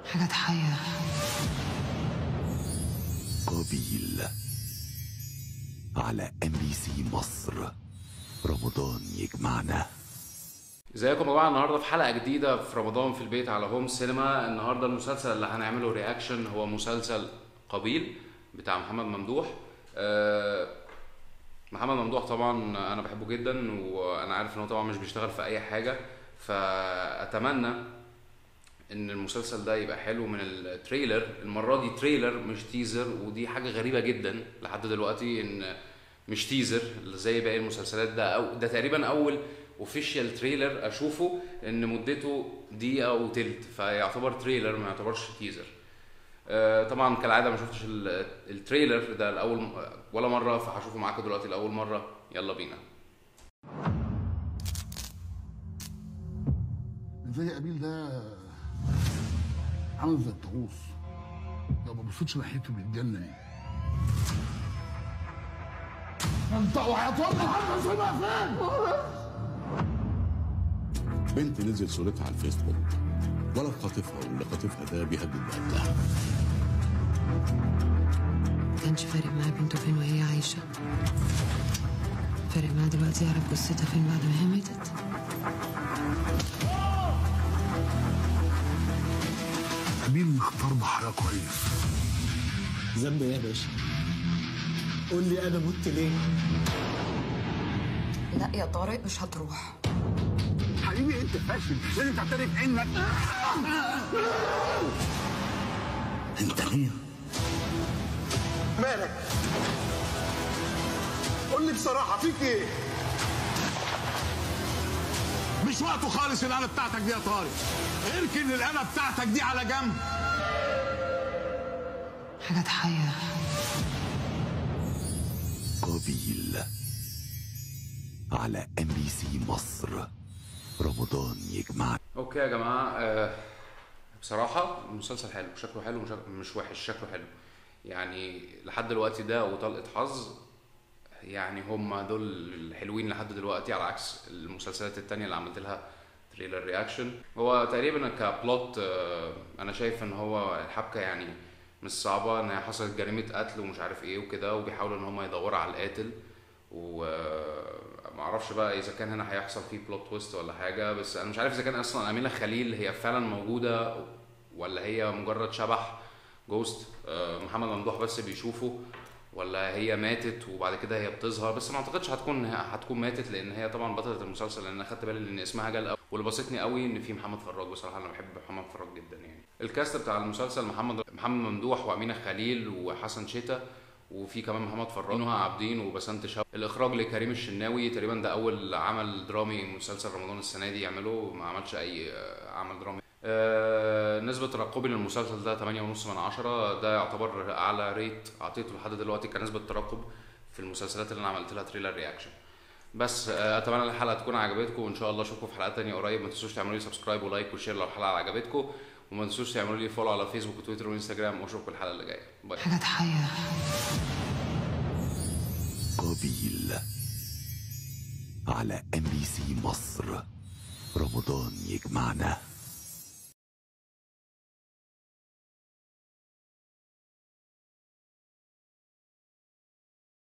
حاجات حية قابيل على ام بي سي مصر رمضان يجمعنا ازيكم يا جماعه النهارده في حلقه جديده في رمضان في البيت على هوم سينما النهارده المسلسل اللي هنعمله رياكشن هو مسلسل قبيل بتاع محمد ممدوح آه، محمد ممدوح طبعا انا بحبه جدا وانا عارف ان هو طبعا مش بيشتغل في اي حاجه فاتمنى ان المسلسل ده يبقى حلو من التريلر المره دي تريلر مش تيزر ودي حاجه غريبه جدا لحد دلوقتي ان مش تيزر زي باقي المسلسلات ده أو ده تقريبا اول اوفيشال تريلر اشوفه ان مدته دقيقه او تلت فيعتبر تريلر ما يعتبرش تيزر آه، طبعا كالعاده ما شفتش ال- التريلر ده الاول ولا مره فهشوفه معاكم دلوقتي لاول مره يلا بينا زي قبيل ده عامل زي الطاووس لو ما بصيتش ناحيته بيتجنن انت وحياة امك عارفه سيبها فين؟ بنت نزل صورتها على الفيسبوك ولد خاطفها واللي خاطفها ده بيهدد بقتلها ما كانش فارق معاه بنته فين وهي عايشة فارق معاه دلوقتي يعرف جثتها فين بعد ما هي ماتت قبيل مختار ضحايا كويس ذنب ايه يا باشا؟ قول لي انا مت ليه؟ لا يا طارق مش هتروح حبيبي انت فاشل لازم تعترف انك انت مين؟ مالك قول لي بصراحه فيك ايه مش وقته خالص الآلة بتاعتك دي يا طارق اركن الآلة بتاعتك دي على جنب حاجات حية قابيل على ام بي سي مصر رمضان يجمعنا اوكي يا جماعه آه، بصراحه المسلسل حلو شكله حلو مش, مش وحش شكله حلو يعني لحد دلوقتي ده وطلقه حظ يعني هم دول الحلوين لحد دلوقتي على عكس المسلسلات التانية اللي عملت لها تريلر رياكشن هو تقريبا كبلوت آه، انا شايف ان هو الحبكه يعني مش صعبه ان هي حصلت جريمه قتل ومش عارف ايه وكده وبيحاولوا ان هم يدوروا على القاتل وما اعرفش بقى اذا كان هنا هيحصل فيه بلوت تويست ولا حاجه بس انا مش عارف اذا كان اصلا امينه خليل هي فعلا موجوده ولا هي مجرد شبح جوست آه، محمد ممدوح بس بيشوفه ولا هي ماتت وبعد كده هي بتظهر بس ما اعتقدش هتكون هتكون ماتت لان هي طبعا بطله المسلسل لان انا خدت بالي ان اسمها جال قوي واللي بسطني قوي ان في محمد فراج بصراحه انا بحب محمد فراج جدا يعني الكاست بتاع المسلسل محمد محمد ممدوح وامينه خليل وحسن شتا وفي كمان محمد فراج نهى عابدين وبسنت شاب الاخراج لكريم الشناوي تقريبا ده اول عمل درامي مسلسل رمضان السنه دي يعمله ما عملش اي آه، عمل درامي آه، نسبة ترقبي للمسلسل ده 8.5 من عشرة ده يعتبر أعلى ريت أعطيته لحد دلوقتي كنسبة ترقب في المسلسلات اللي أنا عملت لها تريلر رياكشن بس آه، أتمنى الحلقة تكون عجبتكم وإن شاء الله أشوفكم في حلقات تانية قريب ما تنسوش تعملوا لي سبسكرايب ولايك وشير لو الحلقة عجبتكم وما تنسوش تعملوا لي فولو على فيسبوك وتويتر وانستجرام واشوفكم الحلقة اللي جاية باي حاجات حية قابيل على ام بي سي مصر رمضان يجمعنا